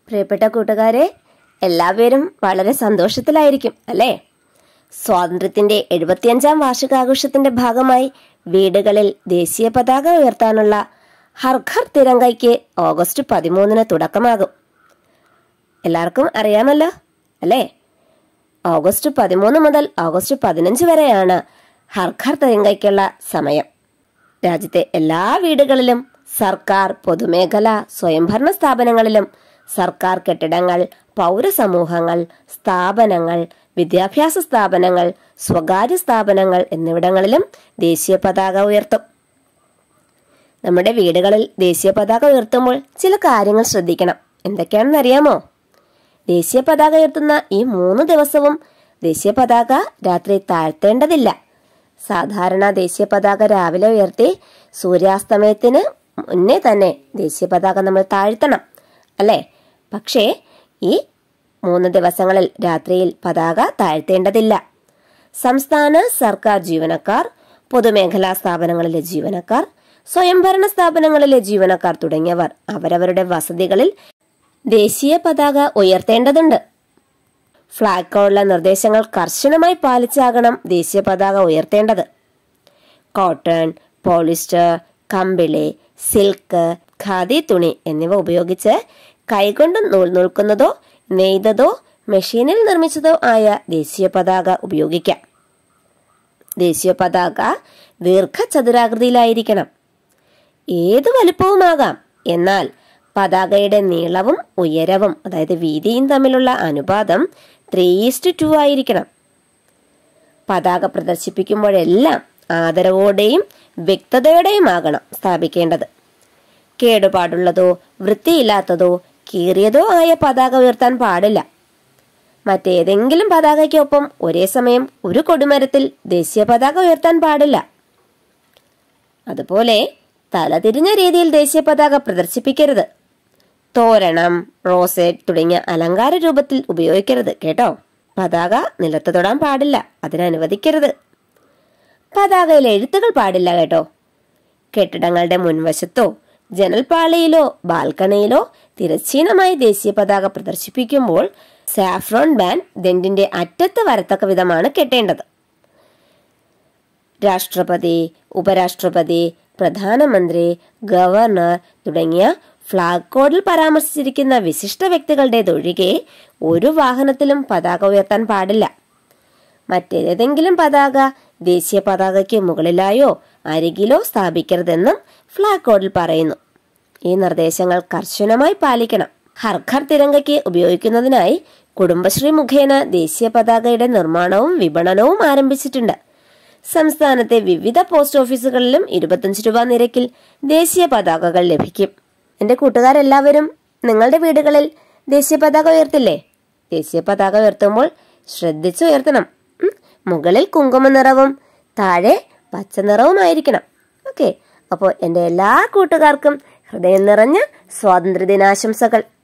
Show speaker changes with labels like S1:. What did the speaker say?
S1: പ്രിയപ്പെട്ട കൂട്ടുകാരെ എല്ലാവരും വളരെ സന്തോഷത്തിലായിരിക്കും അല്ലേ സ്വാതന്ത്ര്യത്തിന്റെ എഴുപത്തിയഞ്ചാം വാർഷികാഘോഷത്തിന്റെ ഭാഗമായി വീടുകളിൽ ദേശീയ പതാക ഉയർത്താനുള്ള ഹർഘർ തിരങ്കയ്ക്ക് ഓഗസ്റ്റ് പതിമൂന്നിന് തുടക്കമാകും എല്ലാവർക്കും അറിയാമല്ലോ അല്ലേ ഓഗസ്റ്റ് പതിമൂന്ന് മുതൽ ഓഗസ്റ്റ് പതിനഞ്ച് വരെയാണ് ഹർഘർ തിരങ്കയ്ക്കുള്ള സമയം രാജ്യത്തെ എല്ലാ വീടുകളിലും സർക്കാർ പൊതുമേഖല സ്വയംഭരണ സ്ഥാപനങ്ങളിലും സർക്കാർ കെട്ടിടങ്ങൾ പൗരസമൂഹങ്ങൾ സ്ഥാപനങ്ങൾ വിദ്യാഭ്യാസ സ്ഥാപനങ്ങൾ സ്വകാര്യ സ്ഥാപനങ്ങൾ എന്നിവിടങ്ങളിലും ദേശീയ പതാക ഉയർത്തും നമ്മുടെ വീടുകളിൽ ദേശീയ പതാക ഉയർത്തുമ്പോൾ ചില കാര്യങ്ങൾ ശ്രദ്ധിക്കണം എന്തൊക്കെയാണെന്ന് അറിയാമോ ദേശീയ പതാക ഉയർത്തുന്ന ഈ മൂന്ന് ദിവസവും ദേശീയ പതാക രാത്രി താഴ്ത്തേണ്ടതില്ല സാധാരണ ദേശീയ പതാക രാവിലെ ഉയർത്തി സൂര്യാസ്തമയത്തിന് മുന്നേ തന്നെ ദേശീയ പതാക നമ്മൾ താഴ്ത്തണം അല്ലേ പക്ഷേ ഈ മൂന്ന് ദിവസങ്ങളിൽ രാത്രിയിൽ പതാക താഴ്ത്തേണ്ടതില്ല സംസ്ഥാന സർക്കാർ ജീവനക്കാർ പൊതുമേഖലാ സ്ഥാപനങ്ങളിലെ ജീവനക്കാർ സ്വയംഭരണ സ്ഥാപനങ്ങളിലെ ജീവനക്കാർ തുടങ്ങിയവർ അവരവരുടെ വസതികളിൽ ദേശീയ പതാക ഉയർത്തേണ്ടതുണ്ട് ഫ്ളാഗ് കോഡിലെ നിർദ്ദേശങ്ങൾ കർശനമായി പാലിച്ചാകണം ദേശീയ പതാക ഉയർത്തേണ്ടത് കോട്ടൺ പോളിസ്റ്റർ കമ്പിളി സിൽക്ക് ഖാദി തുണി എന്നിവ ഉപയോഗിച്ച് കൈകൊണ്ട് നൂൽ നൂൽക്കുന്നതോ നെയ്തതോ മെഷീനിൽ നിർമ്മിച്ചതോ ആയ ദേശീയ പതാക ഉപയോഗിക്കാം ദേശീയ പതാക ദീർഘചതുരാകൃതിയിലായിരിക്കണം ഏത് വലുപ്പവുമാകാം എന്നാൽ പതാകയുടെ നീളവും ഉയരവും അതായത് വീതിയും തമ്മിലുള്ള അനുപാതം ത്രീ ഈസ്റ്റ് ടു ആയിരിക്കണം പതാക പ്രദർശിപ്പിക്കുമ്പോഴെല്ലാം ആദരവോടെയും വ്യക്തതയോടെയും ആകണം സ്ഥാപിക്കേണ്ടത് കേടുപാടുള്ളതോ വൃത്തിയില്ലാത്തതോ കീറിയതോ ആയ പതാക ഉയർത്താൻ പാടില്ല മറ്റേതെങ്കിലും പതാകയ്ക്കൊപ്പം ഒരേ സമയം ഒരു കൊടിമരത്തിൽ ദേശീയ പതാക ഉയർത്താൻ പാടില്ല അതുപോലെ തലതിരിഞ്ഞ രീതിയിൽ ദേശീയ പതാക പ്രദർശിപ്പിക്കരുത് തോരണം റോസെറ്റ് തുടങ്ങിയ അലങ്കാര രൂപത്തിൽ ഉപയോഗിക്കരുത് കേട്ടോ പതാക നിലത്ത് തൊടാൻ പാടില്ല അതിനനുവദിക്കരുത് പതാകയിൽ എഴുത്തുകൾ പാടില്ല കേട്ടോ കെട്ടിടങ്ങളുടെ മുൻവശത്തോ ജനൽപാളിയിലോ ബാൽക്കണിയിലോ തിരശ്ചീനമായി ദേശീയ പതാക പ്രദർശിപ്പിക്കുമ്പോൾ സാഫ്രോൺ ബാൻ ദണ്ടിന്റെ അറ്റത്ത് വരത്തക്ക വിധമാണ് കെട്ടേണ്ടത് രാഷ്ട്രപതി ഉപരാഷ്ട്രപതി പ്രധാനമന്ത്രി ഗവർണർ തുടങ്ങിയ ഫ്ളാഗ് കോഡിൽ പരാമർശിച്ചിരിക്കുന്ന വിശിഷ്ട വ്യക്തികളുടേതൊഴികെ ഒരു വാഹനത്തിലും പതാക ഉയർത്താൻ പാടില്ല മറ്റേതെങ്കിലും പതാക ദേശീയ പതാകയ്ക്ക് മുകളിലായോ അരികിലോ സ്ഥാപിക്കരുതെന്നും ഫ്ളാഗ് കോഡിൽ പറയുന്നു ഈ നിർദ്ദേശങ്ങൾ കർശനമായി പാലിക്കണം ഹർഘർ തിരങ്കയ്ക്ക് ഉപയോഗിക്കുന്നതിനായി കുടുംബശ്രീ മുഖേന ദേശീയ പതാകയുടെ നിർമ്മാണവും വിപണനവും ആരംഭിച്ചിട്ടുണ്ട് സംസ്ഥാനത്തെ വിവിധ പോസ്റ്റ് ഓഫീസുകളിലും ഇരുപത്തഞ്ച് രൂപ നിരക്കിൽ ദേശീയ പതാകകൾ ലഭിക്കും എന്റെ കൂട്ടുകാരെല്ലാവരും നിങ്ങളുടെ വീടുകളിൽ ദേശീയ പതാക ഉയർത്തില്ലേ ദേശീയ പതാക ഉയർത്തുമ്പോൾ ശ്രദ്ധിച്ചു ഉയർത്തണം ഉം. മുകളിൽ കുങ്കുമ നിറവും താഴെ പച്ച നിറവുമായിരിക്കണം ഓക്കെ അപ്പോൾ എൻ്റെ എല്ലാ കൂട്ടുകാർക്കും ഹൃദയം നിറഞ്ഞ സ്വാതന്ത്ര്യ ദിനാശംസകൾ